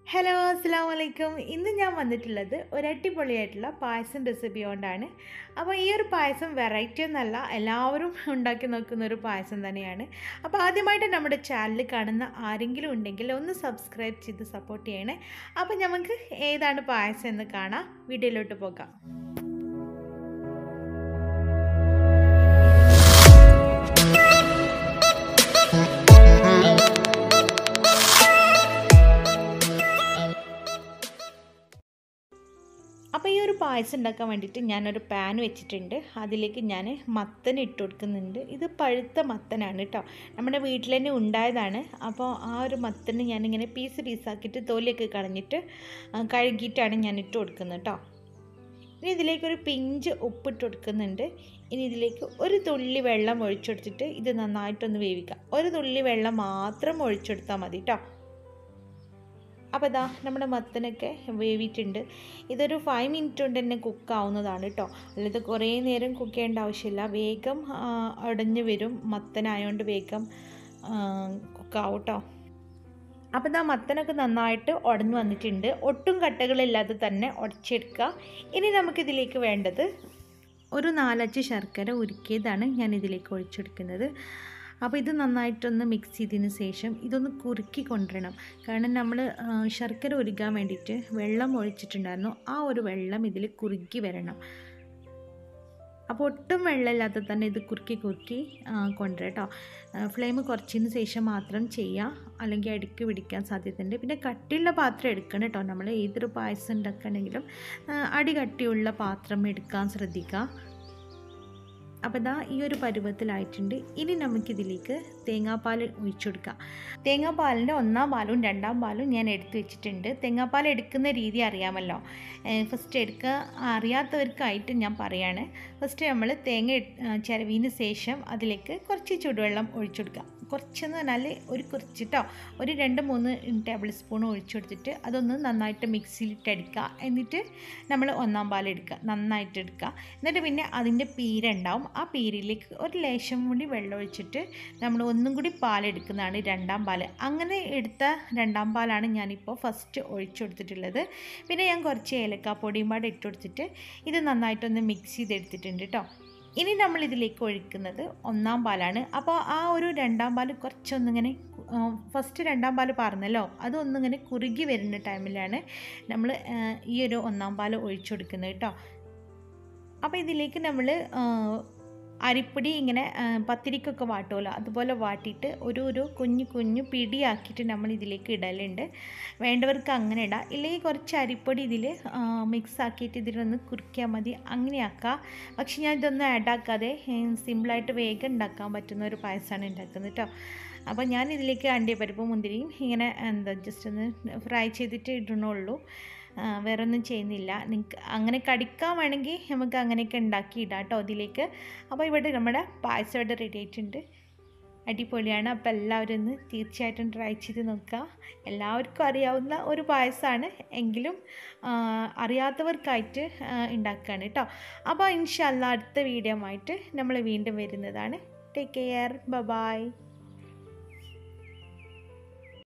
hello അസ്സാം വലൈക്കും ഇന്ന് ഞാൻ വന്നിട്ടുള്ളത് ഒരു അടിപൊളിയായിട്ടുള്ള പായസം റെസിപ്പി കൊണ്ടാണ് അപ്പോൾ ഈ ഒരു പായസം വെറൈറ്റി ഒന്നല്ല എല്ലാവരും ഉണ്ടാക്കി നോക്കുന്ന ഒരു പായസം തന്നെയാണ് അപ്പോൾ ആദ്യമായിട്ട് നമ്മുടെ ചാനൽ കാണുന്ന ആരെങ്കിലും ഉണ്ടെങ്കിൽ ഒന്ന് സബ്സ്ക്രൈബ് ചെയ്ത് സപ്പോർട്ട് ചെയ്യണേ അപ്പോൾ നമുക്ക് ഏതാണ് പായസം എന്ന് കാണാം വീഡിയോയിലോട്ട് പോകാം അപ്പോൾ ഈ ഒരു പായസം ഉണ്ടാക്കാൻ വേണ്ടിയിട്ട് ഞാനൊരു പാൻ വെച്ചിട്ടുണ്ട് അതിലേക്ക് ഞാൻ മത്തൻ ഇട്ട് കൊടുക്കുന്നുണ്ട് ഇത് പഴുത്ത മത്തനാണ് കേട്ടോ നമ്മുടെ വീട്ടിൽ തന്നെ ഉണ്ടായതാണ് അപ്പോൾ ആ ഒരു മത്തന് ഞാനിങ്ങനെ പീസ് പീസാക്കിയിട്ട് തോലിയൊക്കെ കളഞ്ഞിട്ട് കഴുകിയിട്ടാണ് ഞാൻ ഇട്ട് കൊടുക്കുന്നത് കേട്ടോ ഇനി ഇതിലേക്കൊരു പിഞ്ച് ഉപ്പിട്ട് കൊടുക്കുന്നുണ്ട് ഇനി ഇതിലേക്ക് ഒരു തുള്ളി വെള്ളം ഒഴിച്ചെടുത്തിട്ട് ഇത് നന്നായിട്ടൊന്ന് വേവിക്കാം ഒരു തുള്ളി വെള്ളം മാത്രം ഒഴിച്ചെടുത്താൽ മതി കേട്ടോ അപ്പോൾ ഇതാ നമ്മുടെ മത്തനൊക്കെ വേവിയിട്ടുണ്ട് ഇതൊരു ഫൈവ് മിനിറ്റ് കൊണ്ട് തന്നെ കുക്കാവുന്നതാണ് കേട്ടോ അല്ലാതെ കുറേ നേരം കുക്ക് ചെയ്യേണ്ട ആവശ്യമില്ല വേഗം അടഞ്ഞു വരും മത്തനായതുകൊണ്ട് വേഗം കുക്കാവും കേട്ടോ അപ്പോൾ ഇതാ മത്തനൊക്കെ നന്നായിട്ട് ഉടഞ്ഞു വന്നിട്ടുണ്ട് ഒട്ടും കട്ടകളില്ലാതെ തന്നെ ഉടച്ചെടുക്കുക ഇനി നമുക്കിതിലേക്ക് വേണ്ടത് ഒരു നാലഞ്ച് ശർക്കര ഉരുക്കിയതാണ് ഞാൻ ഇതിലേക്ക് ഒഴിച്ചെടുക്കുന്നത് അപ്പോൾ ഇത് നന്നായിട്ടൊന്ന് മിക്സ് ചെയ്തതിന് ശേഷം ഇതൊന്ന് കുറുക്കി കൊണ്ടുവരണം കാരണം നമ്മൾ ശർക്കര ഉരുക്കാൻ വേണ്ടിയിട്ട് വെള്ളം ഒഴിച്ചിട്ടുണ്ടായിരുന്നു ആ ഒരു വെള്ളം ഇതിൽ കുറുക്കി വരണം അപ്പോൾ ഒട്ടും വെള്ളമില്ലാതെ തന്നെ ഇത് കുറുക്കി കുറുക്കി കൊണ്ടുവരാം കേട്ടോ ഫ്ലെയിം കുറച്ചതിന് ശേഷം മാത്രം ചെയ്യാം അല്ലെങ്കിൽ അടുക്ക് പിടിക്കാൻ സാധ്യതയുണ്ട് പിന്നെ കട്ടിയുള്ള പാത്രം എടുക്കണം കേട്ടോ നമ്മൾ ഏതൊരു പായസം ഉണ്ടാക്കണമെങ്കിലും അടി കട്ടിയുള്ള പാത്രം എടുക്കാൻ ശ്രദ്ധിക്കുക അപ്പോൾ ഇതാ ഈ ഒരു പരുവത്തിലായിട്ടുണ്ട് ഇനി നമുക്കിതിലേക്ക് തേങ്ങാപ്പാൽ ഒഴിച്ചു കൊടുക്കാം തേങ്ങാപ്പാലിൻ്റെ ഒന്നാം പാലും രണ്ടാം പാലും ഞാൻ എടുത്തു വെച്ചിട്ടുണ്ട് തേങ്ങാപ്പാൽ എടുക്കുന്ന രീതി അറിയാമല്ലോ ഫസ്റ്റ് എടുക്കുക അറിയാത്തവർക്കായിട്ട് ഞാൻ പറയാണ് ഫസ്റ്റ് നമ്മൾ തേങ്ങ ചിരവിന് ശേഷം അതിലേക്ക് കുറച്ച് ചൂടുവെള്ളം ഒഴിച്ചു കൊടുക്കുക കുറച്ചെന്ന് പറഞ്ഞാൽ ഒരു കുറച്ചിട്ടോ ഒരു രണ്ട് മൂന്ന് ടേബിൾ സ്പൂൺ ഒഴിച്ചു കൊടുത്തിട്ട് അതൊന്ന് നന്നായിട്ട് മിക്സിയിലിട്ടടിക്കുക എന്നിട്ട് നമ്മൾ ഒന്നാം പാൽ എടുക്കുക നന്നായിട്ട് എടുക്കുക എന്നിട്ട് പിന്നെ അതിൻ്റെ പീരുണ്ടാവും ആ പീരിലേക്ക് ഒരു ലേശം കൂടി വെള്ളം ഒഴിച്ചിട്ട് നമ്മൾ ഒന്നും കൂടി പാലെടുക്കുന്നതാണ് രണ്ടാം പാൽ അങ്ങനെ എടുത്ത രണ്ടാം പാലാണ് ഞാനിപ്പോൾ ഫസ്റ്റ് ഒഴിച്ചു കൊടുത്തിട്ടുള്ളത് പിന്നെ ഞാൻ കുറച്ച് ഏലക്കാപ്പൊടിയും പാടെ ഇട്ട് കൊടുത്തിട്ട് ഇത് നന്നായിട്ടൊന്ന് മിക്സ് ചെയ്തെടുത്തിട്ടുണ്ട് കേട്ടോ ഇനി നമ്മൾ ഇതിലേക്ക് ഒഴിക്കുന്നത് ഒന്നാം പാലാണ് അപ്പോൾ ആ ഒരു രണ്ടാം പാൽ കുറച്ചൊന്നിങ്ങനെ ഫസ്റ്റ് രണ്ടാം പാൽ പറഞ്ഞല്ലോ അതൊന്നിങ്ങനെ കുറുകി വരുന്ന ടൈമിലാണ് നമ്മൾ ഈ ഒരു ഒന്നാം പാൽ ഒഴിച്ചു കൊടുക്കുന്നത് കേട്ടോ അപ്പോൾ ഇതിലേക്ക് നമ്മൾ അരിപ്പൊടി ഇങ്ങനെ പത്തിരിക്കൊക്കെ വാട്ടുമല്ലോ അതുപോലെ വാട്ടിയിട്ട് ഒരു ഒരു കുഞ്ഞു കുഞ്ഞു പിടിയാക്കിയിട്ട് നമ്മൾ ഇതിലേക്ക് ഇടലുണ്ട് വേണ്ടവർക്ക് അങ്ങനെ ഇടാം ഇല്ലെങ്കിൽ കുറച്ച് അരിപ്പൊടി ഇതിൽ മിക്സ് ആക്കിയിട്ട് ഇതിലൊന്ന് കുറിക്കാൻ മതി അങ്ങനെ ആക്കാം പക്ഷെ ഞാൻ ഇതൊന്നും ആഡ് ആക്കാതെ സിമ്പിളായിട്ട് വേഗം ഉണ്ടാക്കാൻ പറ്റുന്ന ഒരു പായസമാണ് ഉണ്ടാക്കുന്നത് കേട്ടോ അപ്പോൾ ഞാൻ ഇതിലേക്ക് അണ്ടിപ്പരിപ്പും മുന്തിരിയും ഇങ്ങനെ എന്താ ജസ്റ്റ് ഒന്ന് ഫ്രൈ ചെയ്തിട്ട് ഇടണുള്ളൂ വേറെ ഒന്നും ചെയ്യുന്നില്ല നിങ്ങൾക്ക് അങ്ങനെ കടിക്കാൻ വേണമെങ്കിൽ നമുക്ക് അങ്ങനെയൊക്കെ ഉണ്ടാക്കി ഇടാം കേട്ടോ അതിലേക്ക് അപ്പോൾ ഇവിടെ നമ്മുടെ പായസം ഇവിടെ റെഡി ആയിട്ടുണ്ട് അടിപൊളിയാണ് അപ്പോൾ എല്ലാവരും ഒന്ന് തീർച്ചയായിട്ടും ട്രൈ ചെയ്ത് നോക്കുക എല്ലാവർക്കും അറിയാവുന്ന ഒരു പായസമാണ് എങ്കിലും അറിയാത്തവർക്കായിട്ട് ഉണ്ടാക്കുകയാണ് കേട്ടോ അപ്പോൾ ഇൻഷല്ല അടുത്ത വീഡിയോ ആയിട്ട് നമ്മൾ വീണ്ടും വരുന്നതാണ് ടേക്ക് കെയർ ബ ബായ്